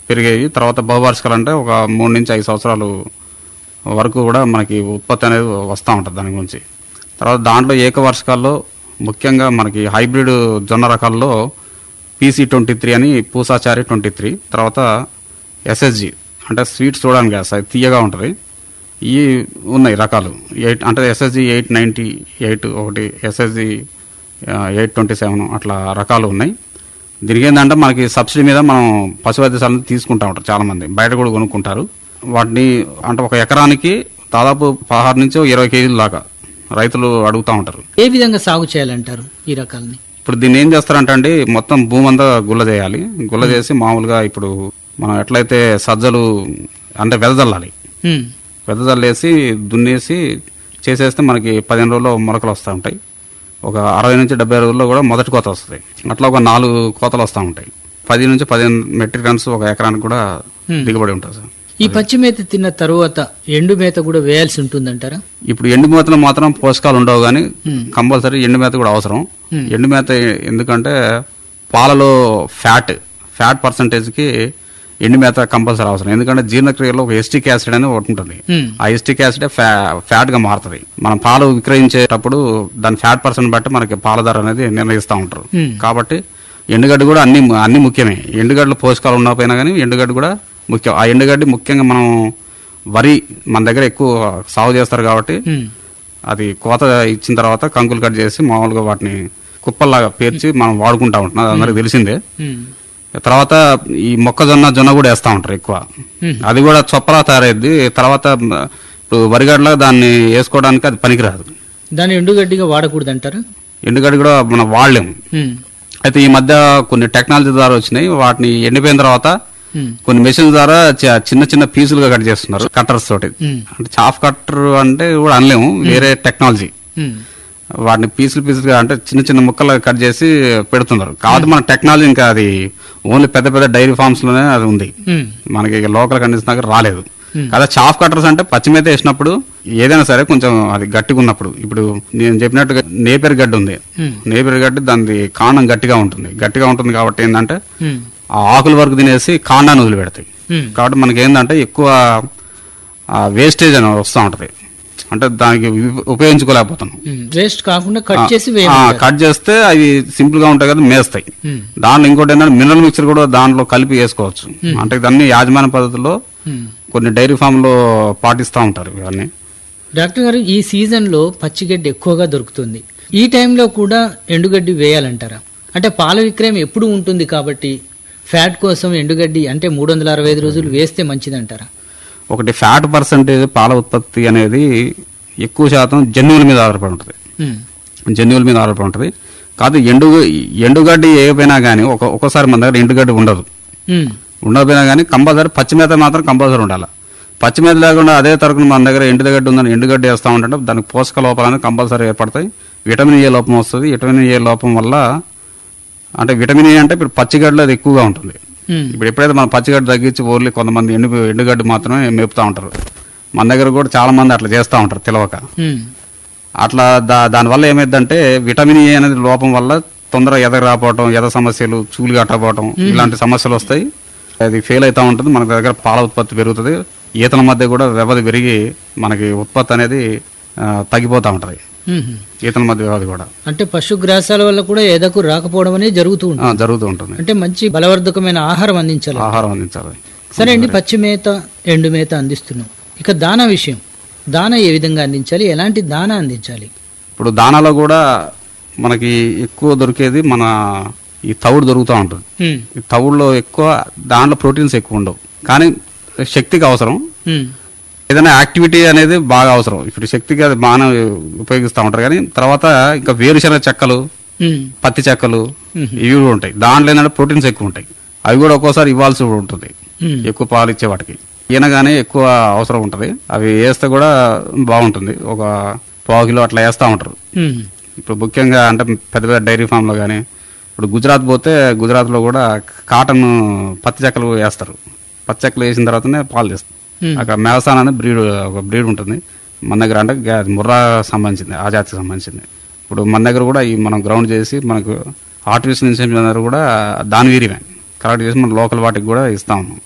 పెరిగాయి తర్వాత బహువార్షికాలు అంటే ఒక మూడు నుంచి ఐదు సంవత్సరాలు వరకు కూడా మనకి ఉత్పత్తి అనేది వస్తూ ఉంటుంది దాని గురించి తర్వాత దాంట్లో ఏకవార్షికాల్లో ముఖ్యంగా మనకి హైబ్రిడ్ జొన్న రకాల్లో పీసీ ట్వంటీ త్రీ అని పూసాచారి ట్వంటీ త్రీ తర్వాత ఎస్ఎస్జి అంటే స్వీట్స్ చూడడానికి కాదు సార్ తీయగా ఉంటుంది ఈ ఉన్నాయి రకాలు ఎయిట్ అంటే ఎస్ఎస్జి ఎయిట్ నైంటీ ఎయిట్ ఒకటి ఎస్ఎస్జి ఎయిట్ ట్వంటీ సెవెన్ అట్లా రకాలు ఉన్నాయి దీనికి ఏంటంటే మనకి సబ్సిడీ మీద మనం పశు వైద్యశాలను తీసుకుంటా ఉంటారు చాలా మంది బయట కూడా కొనుక్కుంటారు వాటిని అంటే ఒక ఎకరానికి దాదాపు పదహారు నుంచి ఇరవై కేజీల దాకా రైతులు అడుగుతూ ఉంటారు ఏ విధంగా సాగు చేయాలంటారు ఈ రకాలని ఇప్పుడు దీన్ని ఏం చేస్తారంటే అండి మొత్తం భూమి అంతా గుల్ల చేయాలి గుల్ల చేసి మామూలుగా ఇప్పుడు మనం ఎట్లయితే సజ్జలు అంటే వెదజల్లాలి ఉమ్, వెదజల్లేసి దున్నేసి చేసేస్తే మనకి పదిహేను రోజుల్లో మొలకలు వస్తూ ఉంటాయి ఒక అరవై నుంచి డెబ్బై రోజుల్లో కూడా మొదటి కోత వస్తుంది అట్లా ఒక నాలుగు కోతలు వస్తూ ఉంటాయి పది నుంచి పదిహేను మెట్రిక్ టన్స్ ఒక ఎకరానికి కూడా దిగుబడి ఉంటుంది సార్ ఈ పచ్చి మేత తిన్న తరువాత ఎండు మేత కూడా వేయాల్సి ఉంటుందంటారా ఇప్పుడు ఎండు మేతలో మాత్రం పోషకాలు ఉండవు కానీ కంపల్సరీ ఎండు మేత కూడా అవసరం ఎండు మేత ఎందుకంటే పాలలో ఫ్యాట్ ఫ్యాట్ పర్సంటేజ్కి ఎండు మేత కంపల్సరీ అవసరం ఎందుకంటే జీర్ణక్రియలో ఒక ఎస్టిక్ యాసిడ్ అనేది ఒకటి ఉంటుంది ఉమ్, ఆ ఎస్టిక్ యాసిడ్ ఫ్యాట్ గా మారుతుంది మనం పాలు విక్రయించేటప్పుడు దాని ఫ్యాట్ పర్సెంట్ బట్టి మనకి పాల ధర అనేది నిర్ణయిస్తూ ఉంటారు Hmm. కాబట్టి ఎండుగడ్డి కూడా అన్ని అన్ని ముఖ్యమే ఎండుగడ్డలు పోషకాలు ఉండకపోయినా కానీ ఎండుగడ్డి కూడా ముఖ్యం ఆ ఎండుగడ్డి ముఖ్యంగా మనం వరి మన దగ్గర ఎక్కువ సాగు చేస్తారు కాబట్టి ఉమ్, అది కోత ఇచ్చిన తర్వాత కంకులు కట్ చేసి మామూలుగా వాటిని కుప్పల్లాగా పేర్చి మనం వాడుకుంటా ఉంటున్నాం అది అందరికి తెలిసిందే ఉమ్, తర్వాత ఈ మొక్కజొన్న జొన్న కూడా వేస్తూ ఉంటారు ఎక్కువ Hmm. అది కూడా చొప్పలా తయారైద్ది తర్వాత మ, ఇప్పుడు వరిగడ్డలో దాన్ని వేసుకోవడానికి అది పనికిరాదు దాన్ని ఎండుగడ్డిగా వాడకూడదంటారా ఎండుగడ్డి కూడా మనం వాడలేము ఉమ్, అయితే ఈ మధ్య కొన్ని టెక్నాలజీ ద్వారా వచ్చినాయి వాటిని ఎండిపోయిన తర్వాత ఉమ్, కొన్ని మెషిన్ ద్వారా చ- చిన్న చిన్న పీసులుగా కట్ చేస్తున్నారు కట్టర్స్ తోటి ఉమ్, అంటే చాఫ్ కట్టర్ అంటే కూడా అనలేము వేరే టెక్నాలజీ ఉమ్, వాటిని పీసులు పీసులుగా అంటే చిన్న చిన్న ముక్కలు కట్ చేసి పెడుతున్నారు కాబట్టి మన టెక్నాలజీ ఇంకా అది ఓన్లీ పెద్ద పెద్ద డైరీ ఫార్మ్స్ లోనే అది ఉంది ఉమ్, మనకి లోకల్ కండిషన్ దగ్గర రాలేదు Hmm. కదా చాఫ్ కట్టర్స్ అంటే పచ్చిమేత వేసినప్పుడు ఏదైనా సరే కొంచెం అది గట్టిగా ఉన్నప్పుడు ఇప్పుడు నేను చెప్పినట్టుగా నేపేరు గడ్డి ఉంది ఉమ్, నేపేరు గడ్డి దాని కాండం గట్టిగా ఉంటుంది గట్టిగా ఉంటుంది కాబట్టి ఏంటంటే ఉమ్, ఆ ఆకుల వరకు తినేసి కాండాన్ని వదిలిపెడతాయి ఉమ్, కాబట్టి మనకి ఏంటంటే ఎక్కువ వేస్టేజ్ అని వస్తూ ఉంటుంది అంటే దానికి ఉ- ఉపయోగించుకోలేకపోతున్నాం ఉమ్, వేస్ట్ కాకుండా కట్ చేసి ఆ, వేయాలి కట్ చేస్తే అవి సింపుల్ గా ఉంటాయి కదా మేస్తాయి ఉమ్, దాంట్లో ఇంకోటి ఏంటంటే మినరల్ మిక్చర్ కూడా దాంట్లో కలిపి వేసుకోవచ్చు అంటే ఇదన్నీ యాజమాన్య పద్ధతిలో ఉమ్. కొన్ని డైరీ ఫామ్ లో పాటిస్తూ ఉంటారు ఇవన్నీ డాక్టర్ గారు ఈ సీజన్ లో పచ్చిగడ్డి ఎక్కువగా దొరుకుతుంది ఈ టైంలో కూడా ఎండుగడ్డి వేయాలంటారా అంటే పాల విక్రయం ఎప్పుడు ఉంటుంది కాబట్టి ఫ్యాట్ కోసం ఎండుగడ్డి అంటే మూడు వందల అరవై ఐదు రోజులు వేస్తే మంచిదంటారా ఒకటి ఫ్యాట్ పర్సంటేజ్ పాల ఉత్పత్తి అనేది ఎక్కువ శాతం జన్యువుల మీద ఆధారపడి ఉంటుంది ఉమ్, జన్యువుల మీద ఆధారపడి ఉంటుంది కాదు ఎండు ఎండుగడ్డి ఏకపోయినా కానీ ఒక ఒక్కోసారి మన దగ్గర ఎండుగడ్డి ఉండదు ఉమ్, ఉండకపోయినా కానీ కంపల్సరీ పచ్చిమేత మాత్రం కంపల్సరీ ఉండాలి పచ్చిమేత లేకుండా అదే తరకున మన దగ్గర ఎండుగడ్డి ఉందని ఎండుగడ్డి వేస్తూ ఉంటే దానికి పోషక లోపాలు అనేది కంపల్సరీ ఏర్పడతాయి విటమిన్ ఏ లోపం వస్తుంది విటమిన్ ఏ లోపం వల్ల అంటే విటమిన్ ఏ అంటే ఇప్పుడు పచ్చిగడ్డలో అది ఎక్కువగా ఉంటుంది ఉమ్, ఇప్పుడు ఎప్పుడైతే మనం పచ్చిగడ్డి తగ్గించి ఓన్లీ కొంతమంది ఎండు ఎండుగడ్డి మాత్రమే మేపుతా ఉంటారు మన దగ్గర కూడా చాలా మంది అట్లా చేస్తూ ఉంటారు తెలియక ఉమ్, అట్లా దా దానివల్ల ఏమైందంటే విటమిన్ ఏ అనేది లోపం వల్ల తొందరగా ఎదగ రాకపోవటం ఎద సమస్యలు చూలు కట్టకపోవటం ఇలాంటి సమస్యలు వస్తాయి అది ఫెయిల్ అవుతూ ఉంటుంది మన దగ్గర పాల ఉత్పత్తి పెరుగుతుంది ఈతల మధ్య కూడా వ్యవధి పెరిగి మనకి ఉత్పత్తి అనేది ఆ, తగ్గిపోతూ ఉంటుంది ఉమ్. ఈతల మధ్య వ్యవధి కూడా అంటే పశుగ్రాసాల వల్ల కూడా ఎదకు రాకపోవడం అనేది జరుగుతూ ఆ, ఉంటుంది జరుగుతూ ఉంటుంది అంటే మంచి బలవర్ధకమైన ఆహారం అందించాలి ఆహారం అందించాలి సరే అండి పచ్చి మేత ఎండు మేత అందిస్తున్నాం ఇక దానా విషయం దానా ఏ విధంగా అందించాలి ఎలాంటి దానా అందించాలి ఇప్పుడు దానాలో కూడా మనకి ఎక్కువ దొరికేది మన ఈ తవుడు దొరుకుతూ ఉంటుంది ఉమ్, ఈ తవుడులో ఎక్కువ దాంట్లో ప్రోటీన్స్ ఎక్కువ ఉండవు కానీ శక్తికి అవసరం ఉమ్, ఏదైనా యాక్టివిటీ అనేది బాగా అవసరం ఇప్పుడు శక్తికి అది బాగానే ఉపయోగిస్తూ ఉంటారు కానీ తర్వాత ఇంకా వేరుశనగ చెక్కలు ఉమ్, పత్తి చెక్కలు మ్మ్. ఇవి కూడా ఉంటాయి దాంట్లో ఏంటంటే ప్రోటీన్స్ ఎక్కువ ఉంటాయి అవి కూడా ఒక్కోసారి ఇవ్వాల్సి కూడా ఉంటుంది ఉమ్, ఎక్కువ పాలు ఇచ్చే వాటికి ఈయనగానే ఎక్కువ అవసరం ఉంటుంది అవి వేస్తే కూడా బాగుంటుంది ఒక పావు కిలో అట్లా వేస్తూ ఉంటారు ఉమ్, ఇప్పుడు ముఖ్యంగా అంటే పెద్ద పెద్ద డైరీ ఫామ్లో కానీ ఇప్పుడు గుజరాత్ పోతే గుజరాత్లో కూడా కాటన్ పత్తి చెక్కలు వేస్తారు పత్తి చెక్కలు వేసిన తర్వాతనే పాలు తీస్తారు ఉమ్, అక్కడ మేవసాన్ అనే బ్రీడ్ ఒక బ్రీడ్ ఉంటుంది మన దగ్గర అంటే గా- ముర్రా సంబంధించింది ఆ జాతికి సంబంధించింది ఇప్పుడు మన దగ్గర కూడా ఈ మనం గ్రౌండ్ చేసి మనకు ఆర్టిఫిషియల్ ఇన్సెమినేషన్ దగ్గర కూడా దాని వీరియమే కలెక్ట్ చేసి మన లోకల్ వాటికి కూడా ఇస్తా ఉన్నాం